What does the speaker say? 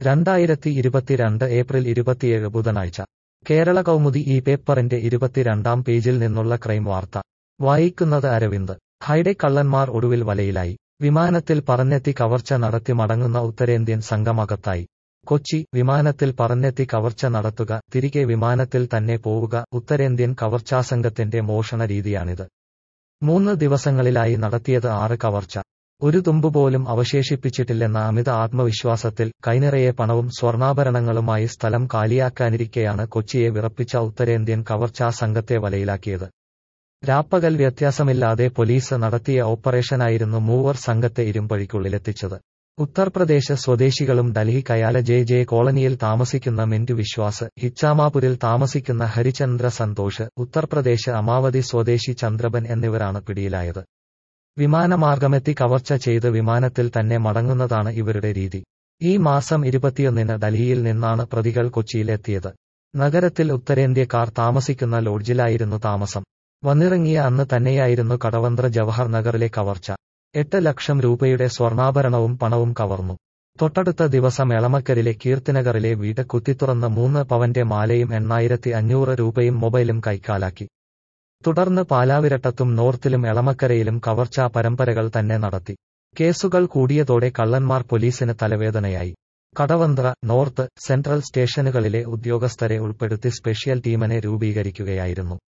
രണ്ടായിരത്തി ഇരുപത്തിരണ്ട് ഏപ്രിൽ ഇരുപത്തിയേഴ് ബുധനാഴ്ച കേരള കൗമുദി ഈ പേപ്പറിന്റെ ഇരുപത്തിരണ്ടാം പേജിൽ നിന്നുള്ള ക്രൈം വാർത്ത വായിക്കുന്നത് അരവിന്ദ് ഹൈഡെ കള്ളന്മാർ ഒടുവിൽ വലയിലായി വിമാനത്തിൽ പറന്നെത്തി കവർച്ച നടത്തി മടങ്ങുന്ന ഉത്തരേന്ത്യൻ സംഘമകത്തായി കൊച്ചി വിമാനത്തിൽ പറന്നെത്തി കവർച്ച നടത്തുക തിരികെ വിമാനത്തിൽ തന്നെ പോവുക ഉത്തരേന്ത്യൻ കവർച്ചാസംഘത്തിന്റെ മോഷണ രീതിയാണിത് മൂന്ന് ദിവസങ്ങളിലായി നടത്തിയത് ആറ് കവർച്ച ഒരു തുമ്പുപോലും അവശേഷിപ്പിച്ചിട്ടില്ലെന്ന അമിത ആത്മവിശ്വാസത്തിൽ കൈനിറയെ പണവും സ്വർണ്ണാഭരണങ്ങളുമായി സ്ഥലം കാലിയാക്കാനിരിക്കെയാണ് കൊച്ചിയെ വിറപ്പിച്ച ഉത്തരേന്ത്യൻ കവർച്ചാ സംഘത്തെ വലയിലാക്കിയത് രാപ്പകൽ വ്യത്യാസമില്ലാതെ പോലീസ് നടത്തിയ ഓപ്പറേഷനായിരുന്നു മൂവർ സംഘത്തെ ഇരുമ്പഴിക്കുള്ളിലെത്തിച്ചത് ഉത്തർപ്രദേശ് സ്വദേശികളും ഡൽഹി കയാല ജെ ജെ കോളനിയിൽ താമസിക്കുന്ന മിന്റു വിശ്വാസ് ഹിച്ചാമാപുരിൽ താമസിക്കുന്ന ഹരിചന്ദ്ര സന്തോഷ് ഉത്തർപ്രദേശ് അമാവതി സ്വദേശി ചന്ദ്രബൻ എന്നിവരാണ് പിടിയിലായത് വിമാനമാർഗമെത്തി കവർച്ച ചെയ്ത് വിമാനത്തിൽ തന്നെ മടങ്ങുന്നതാണ് ഇവരുടെ രീതി ഈ മാസം ഇരുപത്തിയൊന്നിന് ഡൽഹിയിൽ നിന്നാണ് പ്രതികൾ കൊച്ചിയിലെത്തിയത് നഗരത്തിൽ ഉത്തരേന്ത്യക്കാർ താമസിക്കുന്ന ലോഡ്ജിലായിരുന്നു താമസം വന്നിറങ്ങിയ അന്ന് തന്നെയായിരുന്നു കടവന്ത്ര ജവഹർ നഗറിലെ കവർച്ച എട്ട് ലക്ഷം രൂപയുടെ സ്വർണ്ണാഭരണവും പണവും കവർന്നു തൊട്ടടുത്ത ദിവസം എളമക്കരിലെ കീർത്തിനഗറിലെ വീട് കുത്തിത്തുറന്ന് മൂന്ന് പവന്റെ മാലയും എണ്ണായിരത്തി അഞ്ഞൂറ് രൂപയും മൊബൈലും കൈക്കാലാക്കി തുടർന്ന് പാലാവിരട്ടത്തും നോർത്തിലും എളമക്കരയിലും കവർച്ചാ പരമ്പരകൾ തന്നെ നടത്തി കേസുകൾ കൂടിയതോടെ കള്ളന്മാർ പോലീസിന് തലവേദനയായി കടവന്ത്ര നോർത്ത് സെൻട്രൽ സ്റ്റേഷനുകളിലെ ഉദ്യോഗസ്ഥരെ ഉൾപ്പെടുത്തി സ്പെഷ്യൽ ടീമിനെ രൂപീകരിക്കുകയായിരുന്നു